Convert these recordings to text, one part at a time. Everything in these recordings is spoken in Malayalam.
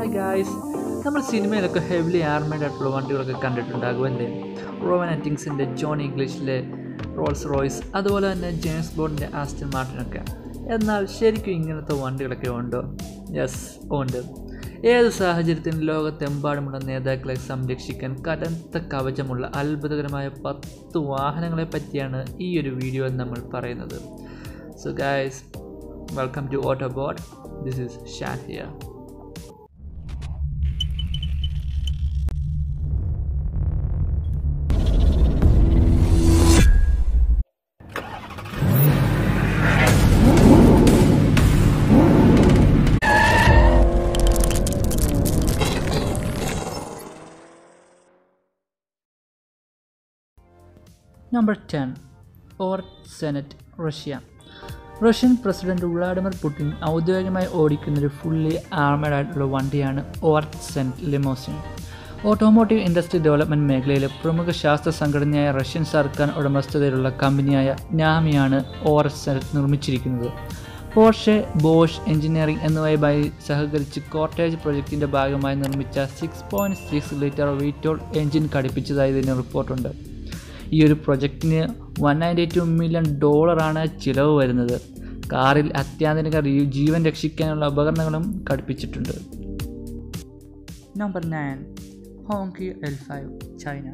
ഹായ് ഗായ്സ് നമ്മൾ സിനിമയിലൊക്കെ ഹെവിലി ആർമേഡ് ആയിട്ടുള്ള വണ്ടികളൊക്കെ കണ്ടിട്ടുണ്ടാകും അല്ലേ റോവൻ അറ്റിങ്സിൻ്റെ ജോൺ ഇംഗ്ലീഷിലെ റോൾസ് റോയ്സ് അതുപോലെ തന്നെ ജെയിംസ് ബോണ്ടിൻ്റെ ആസ്റ്റൻ മാർട്ടിനൊക്കെ എന്നാൽ ശരിക്കും ഇങ്ങനത്തെ വണ്ടികളൊക്കെ ഉണ്ടോ യെസ് ഉണ്ട് ഏത് സാഹചര്യത്തിലും ലോകത്തെമ്പാടുമുള്ള നേതാക്കളെ സംരക്ഷിക്കാൻ കനത്ത കവചമുള്ള അത്ഭുതകരമായ പത്ത് വാഹനങ്ങളെ പറ്റിയാണ് ഈ ഒരു വീഡിയോയിൽ നമ്മൾ പറയുന്നത് so guys welcome to Autobot this is Shaan here number ten Aurus Senat Russia Russian president Vladimir Putin ഔദ്യോഗികമായി ഓടിക്കുന്ന ഒരു ഫുള്ളി ആർമഡ് ആയിട്ടുള്ള വണ്ടിയാണ് Aurus Senat limousine automotive industry development മേഖലയിലെ പ്രമുഖ ശാസ്ത്ര സംഘടനയായ റഷ്യൻ സർക്കാർ ഉടമസ്ഥതയിലുള്ള കമ്പനിയായ നാമിയാണ് ഓർ സെനറ്റ് നിർമ്മിച്ചിരിക്കുന്നത് പോർഷെ ബോഷ് എഞ്ചിനീയറിംഗ് എന്നിവയുമായി സഹകരിച്ച് കോട്ടേജ് പ്രൊജക്റ്റിൻ്റെ ഭാഗമായി നിർമ്മിച്ച സിക്സ് പോയിൻറ്റ് സിക്സ് ലിറ്റർ വീറ്റോൾ എഞ്ചിൻ ഘടിപ്പിച്ചതായി ഇതിന് റിപ്പോർട്ടുണ്ട് ഈ ഒരു പ്രൊജക്റ്റിന് വൺ നയൻറ്റി ടു മില്യൺ ഡോളറാണ് ചിലവ് വരുന്നത് കാറിൽ അത്യാധുനിക രീ- ജീവൻ രക്ഷിക്കാനുള്ള ഉപകരണങ്ങളും ഘടിപ്പിച്ചിട്ടുണ്ട് number nine Hongqi L five China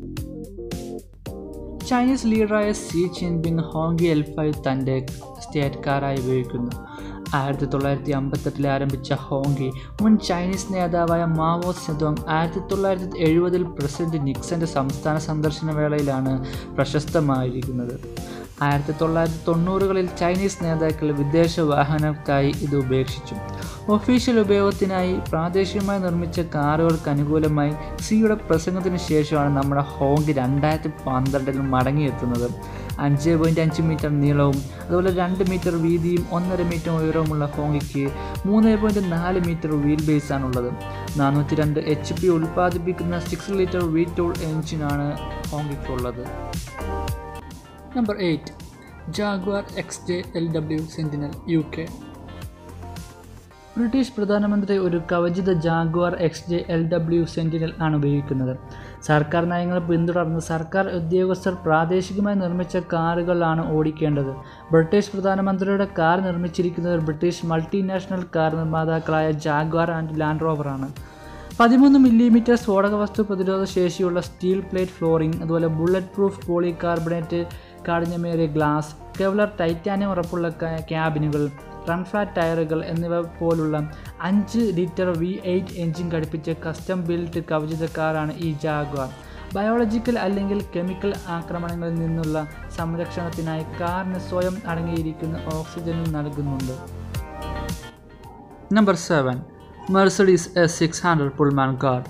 Chinese ലീഡറായ Xi Jinping Hongqi L five തൻ്റെ സ്റ്റേറ്റ് കാറായി ഉപയോഗിക്കുന്നു ആയിരത്തി തൊള്ളായിരത്തി അമ്പത്തെട്ടിൽ ആരംഭിച്ച ഹോങ്കി മുൻ ചൈനീസ് നേതാവായ മാവോ സെതോങ് ആയിരത്തി തൊള്ളായിരത്തി എഴുപതിൽ പ്രസിഡന്റ് നിക്സന്റെ സംസ്ഥാന സന്ദർശന വേളയിലാണ് പ്രശസ്തമായിരിക്കുന്നത് ആയിരത്തി തൊള്ളായിരത്തി തൊണ്ണൂറുകളിൽ ചൈനീസ് നേതാക്കൾ വിദേശ വാഹനങ്ങൾക്കായി ഇത് ഉപേക്ഷിച്ചു ഒഫീഷ്യൽ ഉപയോഗത്തിനായി പ്രാദേശികമായി നിർമ്മിച്ച കാറുകൾക്ക് അനുകൂലമായി സിയുടെ പ്രസംഗത്തിന് ശേഷമാണ് നമ്മുടെ ഹോങ്കി രണ്ടായിരത്തി പന്ത്രണ്ടിൽ മടങ്ങിയെത്തുന്നത് അഞ്ച് പോയിൻറ്റ് അഞ്ച് മീറ്റർ നീളവും അതുപോലെ രണ്ട് മീറ്റർ വീതിയും ഒന്നര മീറ്റർ ഉയരവുമുള്ള ഹോങ്കിക്ക് മൂന്ന് പോയിൻറ്റ് നാല് മീറ്റർ വീൽ ബേസാണുള്ളത് നാനൂറ്റി രണ്ട് എച്ച് പി ഉൽപ്പാദിപ്പിക്കുന്ന സിക്സ് ലിറ്റർ വി ടൂൾ എഞ്ചിനാണ് ഹോങ്കിക്കുള്ളത് number eight Jaguar X J L W Sentinel U K British പ്രധാനമന്ത്രി ഒരു കവചിത Jaguar X J L W Sentinel ആണ് ഉപയോഗിക്കുന്നത് സർക്കാർ നയങ്ങൾ പിന്തുടർന്ന് സർക്കാർ ഉദ്യോഗസ്ഥർ പ്രാദേശികമായി നിർമ്മിച്ച കാറുകളാണ് ഓടിക്കേണ്ടത് ബ്രിട്ടീഷ് പ്രധാനമന്ത്രിയുടെ കാർ നിർമ്മിച്ചിരിക്കുന്നത് ബ്രിട്ടീഷ് മൾട്ടിനാഷണൽ കാർ നിർമ്മാതാക്കളായ ജാഗ്വാർ ആൻഡ് ലാൻഡ് റോവറാണ് പതിമൂന്ന് മില്ലിമീറ്റർ സ്ഫോടക വസ്തു പ്രതിരോധ ശേഷിയുള്ള സ്റ്റീൽ പ്ലേറ്റ് ഫ്ലോറിംഗ് അതുപോലെ bulletproof poly carbonate കാഠിന്യമേറിയ glass kevlar titanium ഉറപ്പുള്ള ക- ക്യാബിനുകൾ റൺ ഫ്ലാറ്റ് ടയറുകൾ എന്നിവ പോലുള്ള അഞ്ച് ലിറ്റർ വി എയ്റ്റ് എഞ്ചിൻ ഘടിപ്പിച്ച കസ്റ്റം ബിൽറ്റ് കവചിത കാറാണ് ഈ ജാഗ്വാർ ബയോളജിക്കൽ അല്ലെങ്കിൽ കെമിക്കൽ ആക്രമണങ്ങളിൽ നിന്നുള്ള സംരക്ഷണത്തിനായി കാറിന് സ്വയം അടങ്ങിയിരിക്കുന്ന ഓക്സിജനും നൽകുന്നുണ്ട് number seven Mercedes S six hundred Pullman car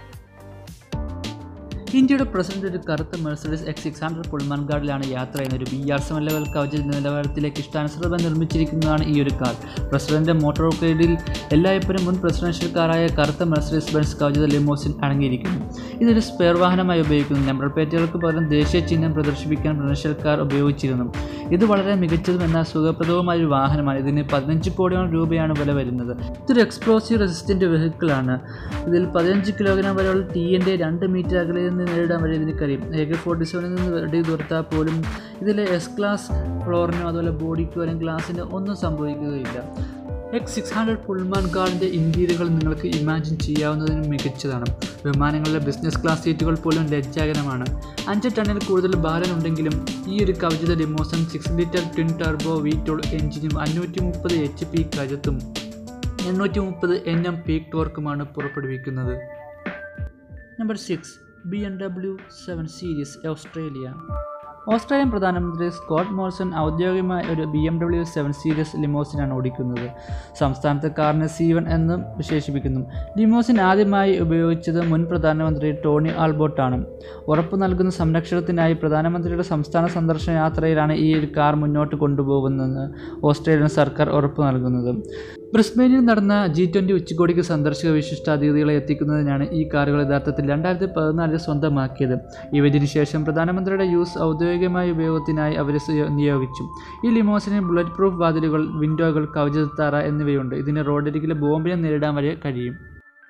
ഇന്ത്യയുടെ പ്രസിഡന്റ് ഒരു കറുത്ത Mercedes X six hundred Pullman കാർഡിലാണ് യാത്ര ചെയ്യുന്ന ഒരു ബി ആർ സെവൻ ലെവൽ കവച നിലവാരത്തിലേക്ക് ഇഷ്ടാനുസൃതമായി നിർമ്മിച്ചിരിക്കുന്നതാണ് ഈ ഒരു കാർ പ്രസിഡന്റ് മോട്ടോർ കേഡിൽ എല്ലായ്പ്പോഴും മുൻ പ്രസിഡൻഷ്യൽ കാറായ കറുത്ത മെർസഡീസ് ബെൻസ് കവചിത ലിമോസിൻ അടങ്ങിയിരിക്കുന്നു ഇതൊരു സ്പെയർ വാഹനമായി ഉപയോഗിക്കുന്നു നമ്പർ പ്ലേറ്റുകൾക്ക് പകരം ദേശീയ ചിഹ്നം പ്രദർശിപ്പിക്കാൻ പ്രസിഡൻഷ്യൽ കാർ ഉപയോഗിച്ചിരുന്നു ഇത് വളരെ മികച്ചതും എന്നാൽ സുഖപ്രദവുമായ ഒരു വാഹനമാണ് ഇതിന് പതിനഞ്ച് കോടിയോളം രൂപയാണ് വില വരുന്നത് ഇതൊരു എക്സ്പ്ലോസീവ് റെസിസ്റ്റൻ്റ് വെഹിക്കിളാണ് ഇതിൽ പതിനഞ്ച് കിലോഗ്രാം വരെയുള്ള ടീ എൻ്റെ രണ്ട് മീറ്റർ അകലെ നിന്ന് നേരിടാൻ വരെ ഇതിന് കഴിയും എ കെ ഫോർട്ടി സെവനിൽ നിന്ന് വെടി തുറത്താൽ പോലും ഇതിലെ എസ് ക്ലാസ് ഫ്ലോറിനോ അതുപോലെ ബോഡിക്കോ അല്ലെങ്കിൽ ഗ്ലാസിനോ ഒന്നും സംഭവിക്കുകയില്ല എക്സ് സിക്സ് ഹൺഡ്രഡ് പുൾമാൻ കാറിൻ്റെ ഇൻറ്റീരിയറുകൾ നിങ്ങൾക്ക് ഇമാജിൻ ചെയ്യാവുന്നതിന് മികച്ചതാണ് വിമാനങ്ങളിലെ ബിസിനസ് ക്ലാസ് സീറ്റുകൾ പോലും ലജ്ജാകരമാണ് അഞ്ച് ടണ്ണിൽ കൂടുതൽ ഭാരം ഉണ്ടെങ്കിലും ഈ ഒരു കവചിത ഡിമോസൺ സിക്സ് ലിറ്റർ ട്വിൻ ടർബോ വീറ്റോൾ എഞ്ചിനും അഞ്ഞൂറ്റി മുപ്പത് എച്ച് പി കരുത്തും എണ്ണൂറ്റി മുപ്പത് എൻ എം പീക്ക് ടോർക്കുമാണ് പുറപ്പെടുവിക്കുന്നത് number six B M W seven series Australia Australian പ്രധാനമന്ത്രി സ്കോട്ട് മോർസൺ ഔദ്യോഗികമായി ഒരു B M W seven series ലിമോസിനാണ് ഓടിക്കുന്നത് സംസ്ഥാനത്തെ കാറിനെ സി വൺ എന്നും വിശേഷിപ്പിക്കുന്നു ലിമോസിൻ ആദ്യമായി ഉപയോഗിച്ചത് മുൻ പ്രധാനമന്ത്രി ടോണി ആൽബോട്ടാണ് ഉറപ്പു നൽകുന്ന സംരക്ഷണത്തിനായി പ്രധാനമന്ത്രിയുടെ സംസ്ഥാന സന്ദർശന യാത്രയിലാണ് ഈ ഒരു കാർ മുന്നോട്ട് കൊണ്ടുപോകുന്നതെന്ന് ഓസ്ട്രേലിയൻ സർക്കാർ ഉറപ്പു നൽകുന്നത് ബ്രിസ്ബെയിനിൽ നടന്ന ജി ട്വൻ്റി ഉച്ചകോടിക്ക് സന്ദർശക വിശിഷ്ടാതിഥികളെ എത്തിക്കുന്നതിനാണ് ഈ കാറുകൾ യഥാർത്ഥത്തിൽ രണ്ടായിരത്തി പതിനാലിൽ സ്വന്തമാക്കിയത് ഇവതിനു ശേഷം പ്രധാനമന്ത്രിയുടെ യൂസ് ഔദ്യോഗികമായ ഉപയോഗത്തിനായി അവരെ സ്വയ- നിയോഗിച്ചു ഈ ലിമോസിന് ബുള്ളറ്റ് പ്രൂഫ് വാതിലുകൾ വിൻഡോകൾ കവചത്തറ എന്നിവയുണ്ട് ഇതിന് റോഡരികിലെ ബോംബിനെ നേരിടാൻ വരെ കഴിയും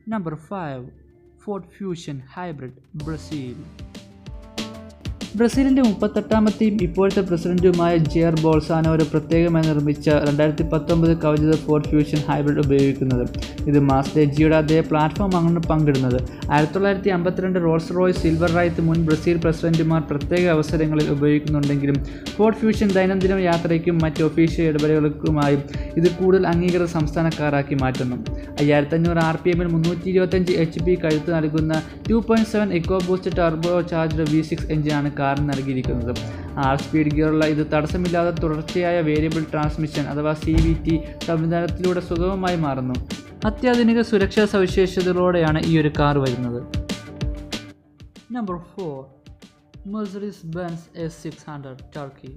number five Ford Fusion hybrid Brazil ബ്രസീലിൻ്റെ മുപ്പത്തെട്ടാമത്തെയും ഇപ്പോഴത്തെ പ്രസിഡന്റുമായ ജെയർ ബോൾസാനോ ഒരു പ്രത്യേകമായി നിർമ്മിച്ച രണ്ടായിരത്തി പത്തൊമ്പത് കവചിത ഫോർട്ട് ഫ്യൂഷൻ ഹൈബ്രിഡ് ഉപയോഗിക്കുന്നത് ഇത് മാസ്ഡെ ജിയുടെ അതേ പ്ലാറ്റ്ഫോം ആണ് പങ്കിടുന്നത് ആയിരത്തി തൊള്ളായിരത്തി അമ്പത്തിരണ്ട് റോൾസ് റോയ്സ് സിൽവർ റൈത്ത് മുൻ ബ്രസീൽ പ്രസിഡന്റുമാർ പ്രത്യേക അവസരങ്ങളിൽ ഉപയോഗിക്കുന്നുണ്ടെങ്കിലും ഫോർട്ട് ഫ്യൂഷൻ ദൈനംദിന യാത്രയ്ക്കും മറ്റ് ഒഫീഷ്യൽ ഇടപെടലുകൾക്കുമായും ഇത് കൂടുതൽ അംഗീകൃത സംസ്ഥാനക്കാരാക്കി മാറ്റുന്നു അയ്യായിരത്തി അഞ്ഞൂറ് ആർ പി എമ്മിൽ മുന്നൂറ്റി ഇരുപത്തഞ്ച് എച്ച് പി കഴുത്ത് നൽകുന്ന two point seven EcoBoost turbo charged V six എഞ്ചിനാണ് കാറിന് നൽകിയിരിക്കുന്നത് ആർ സ്പീഡ് ഗിയറുള്ള ഇത് തടസ്സമില്ലാതെ തുടർച്ചയായ വേരിയബിൾ ട്രാൻസ്മിഷൻ അഥവാ സി വി ടി സംവിധാനത്തിലൂടെ സുഗമമായി മാറുന്നു അത്യാധുനിക സുരക്ഷാ സവിശേഷതകളോടെയാണ് ഈ ഒരു കാർ വരുന്നത് number four Mercedes Benz S six hundred Turkey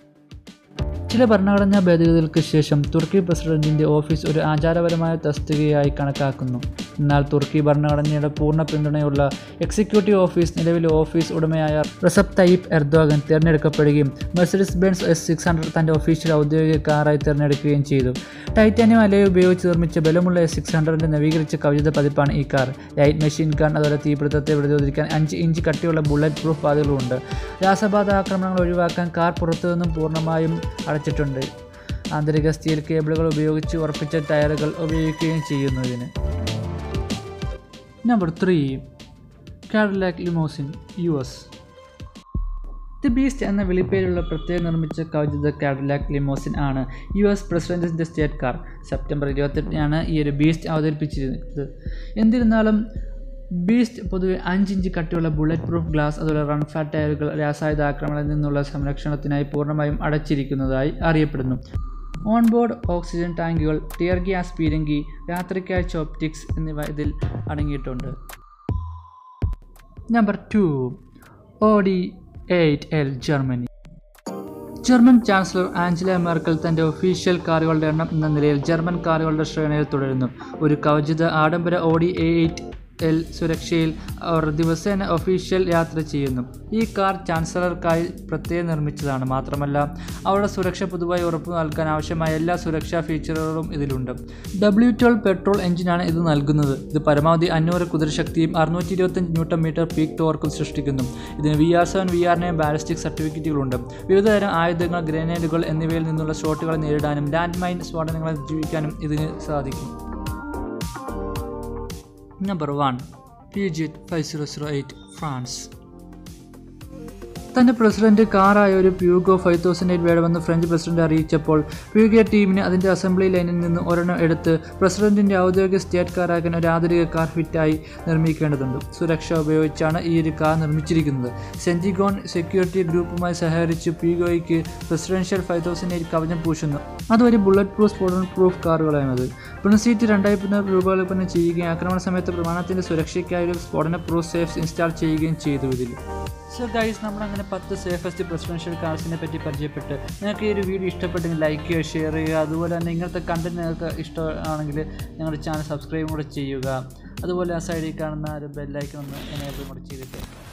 ചില ഭരണഘടനാ ഭേദഗതികൾക്ക് ശേഷം തുർക്കി പ്രസിഡന്റിന്റെ ഓഫീസ് ഒരു ആചാരപരമായ തസ്തികയായി കണക്കാക്കുന്നു എന്നാൽ തുർക്കി ഭരണഘടനയുടെ പൂർണ്ണ പിന്തുണയുള്ള എക്സിക്യൂട്ടീവ് ഓഫീസ് നിലവിലെ ഓഫീസ് ഉടമയായ റസബ് തയ്യിബ് എർദോഗൻ തിരഞ്ഞെടുക്കപ്പെടുകയും Mercedes Benz S six hundred തൻ്റെ ഒഫീഷ്യൽ ഔദ്യോഗിക കാറായി തിരഞ്ഞെടുക്കുകയും ചെയ്തു ടൈറ്റാനിയം അലയ ഉപയോഗിച്ച് നിർമ്മിച്ച ബലമുള്ള എസ് സിക്സ് ഹൺഡ്രഡിൻ്റെ നവീകരിച്ച കവചിത പതിപ്പാണ് ഈ കാർ ലൈറ്റ് മെഷീൻ ഗൺ അതുപോലെ തീപിടുത്തത്തെ പ്രതിരോധിക്കാൻ അഞ്ച് ഇഞ്ച് കട്ടിയുള്ള ബുള്ളറ്റ് പ്രൂഫ് വാതിലുകളുണ്ട് രാസബാധ ആക്രമണങ്ങൾ ഒഴിവാക്കാൻ കാർ പുറത്തുനിന്നും പൂർണ്ണമായും അടച്ചിട്ടുണ്ട് ആന്തരിക സ്റ്റീൽ കേബിളുകൾ ഉപയോഗിച്ച് ഉറപ്പിച്ച ടയറുകൾ ഉപയോഗിക്കുകയും ചെയ്യുന്നു ഇതിന് number three Cadillac limousine U S the Beast എന്ന വിളിപ്പേരുള്ള പ്രത്യേകം നിർമ്മിച്ച കവചിത കാഡിലാക് ലിമോസിൻ ആണ് യു എസ് പ്രസിഡന്റിൻ്റെ സ്റ്റേറ്റ് കാർ സെപ്റ്റംബർ ഇരുപത്തെട്ടിനാണ് ഈ ഒരു ബീസ്റ്റ് അവതരിപ്പിച്ചിരുന്നത് എന്നിരുന്നാലും ബീസ്റ്റ് പൊതുവെ അഞ്ചിഞ്ച് കട്ടിയുള്ള ബുള്ളറ്റ് പ്രൂഫ് ഗ്ലാസ് അതുപോലെ റൺ ഫാറ്റ് ടയറുകൾ രാസായുധ ആക്രമണത്തിൽ നിന്നുള്ള സംരക്ഷണത്തിനായി പൂർണ്ണമായും അടച്ചിരിക്കുന്നതായി അറിയപ്പെടുന്നു ഓൺബോർഡ് ഓക്സിജൻ ടാങ്കുകൾ ടിയർ ഗ്യാസ് പീരങ്കി രാത്രിക്കായ ചോപ്റ്റിക്സ് എന്നിവ ഇതിൽ അടങ്ങിയിട്ടുണ്ട് number two Audi eight L Germany German chancellor Angela Merkel തൻ്റെ ഒഫീഷ്യൽ കാറുകളുടെ എണ്ണം എന്ന നിലയിൽ ജർമ്മൻ കാറുകളുടെ ശ്രേണിയിൽ തുടരുന്നു ഒരു കവചിത ആഡംബര ഓഡി എ എയ്റ്റ് എൽ സുരക്ഷയിൽ അവർ ദിവസേന ഒഫീഷ്യൽ യാത്ര ചെയ്യുന്നു ഈ കാർ ചാൻസലർക്കായി പ്രത്യേകം നിർമ്മിച്ചതാണ് മാത്രമല്ല അവരുടെ സുരക്ഷ പൊതുവായി ഉറപ്പു നൽകാൻ ആവശ്യമായ എല്ലാ സുരക്ഷാ ഫീച്ചറുകളും ഇതിലുണ്ട് ഡബ്ല്യു ട്വൽവ് പെട്രോൾ എഞ്ചിനാണ് ഇത് നൽകുന്നത് ഇത് പരമാവധി അഞ്ഞൂറ് കുതിരശക്തിയും അറുന്നൂറ്റി ഇരുപത്തഞ്ച് ന്യൂട്ടൺ മീറ്റർ പീക്ക് ടോർക്കും സൃഷ്ടിക്കുന്നു ഇതിന് V R seven V R nine ballistic സർട്ടിഫിക്കറ്റുകളുണ്ട് വിവിധതരം ആയുധങ്ങൾ ഗ്രനേഡുകൾ എന്നിവയിൽ നിന്നുള്ള ഷോട്ടുകൾ നേരിടാനും ലാൻഡ് മൈൻ സ്ഫോടനങ്ങളെ ജീവിക്കാനും ഇതിന് സാധിക്കും number one Peugeot five zero zero eight France തൻ്റെ പ്രസിഡന്റ് കാറായ ഒരു പ്യൂഗോ ഫൈവ് തൗസൻഡ് എയ്റ്റ് വേണമെന്ന് ഫ്രഞ്ച് പ്രസിഡന്റ് അറിയിച്ചപ്പോൾ പ്യൂഗോ ടീമിന് അതിൻ്റെ അസംബ്ലി ലൈനിൽ നിന്ന് ഒരെണ്ണം എടുത്ത് പ്രസിഡന്റിൻ്റെ ഔദ്യോഗിക സ്റ്റേറ്റ് കാറാക്കാൻ ഒരു ആധുനിക കാർ ഫിറ്റായി നിർമ്മിക്കേണ്ടതുണ്ട് സുരക്ഷ ഉപയോഗിച്ചാണ് ഈ ഒരു കാർ നിർമ്മിച്ചിരിക്കുന്നത് സെൻറ്റിഗോൺ സെക്യൂരിറ്റി ഗ്രൂപ്പുമായി സഹകരിച്ച് പ്യൂഗോയ്ക്ക് പ്രസിഡൻഷ്യൽ ഫൈവ് തൗസൻഡ് എയ്റ്റ് കവചം പൂശുന്നു അതൊരു ബുള്ളറ്റ് പ്രൂഫ് സ്ഫോടന പ്രൂഫ് കാറുകളാണത് പ്രിൻസീറ്റ് രണ്ടായിരത്തി രൂപകൽപ്പന ചെയ്യുകയും ആക്രമണ സമയത്ത് പ്രമാണത്തിൻ്റെ സുരക്ഷയ്ക്കായി ഒരു സ്ഫോടന പ്രൂഫ് സേഫ്സ് ഇൻസ്റ്റാൾ ചെയ്യുകയും ചെയ്തു ഇതിൽ സോ ഗൈസ് നമ്മളങ്ങനെ പത്ത് സേഫസ്റ്റ് പ്രസിഡൻഷ്യൽ കാർസിനെ പറ്റി പരിചയപ്പെട്ട് നിങ്ങൾക്ക് ഈ ഒരു വീഡിയോ ഇഷ്ടപ്പെട്ടെങ്കിൽ ലൈക്ക് ചെയ്യുക ഷെയർ ചെയ്യുക അതുപോലെ തന്നെ ഇങ്ങനത്തെ കണ്ടന്റ് നിങ്ങൾക്ക് ഇഷ്ടമാണെങ്കിൽ ഞങ്ങളുടെ ചാനൽ സബ്സ്ക്രൈബും കൂടെ ചെയ്യുക അതുപോലെ ആ സൈഡിൽ കാണുന്ന ഒരു ബെല്ലൈക്കൺ ഒന്ന് എനേബിൾ കൂടെ ചെയ്തിട്ട്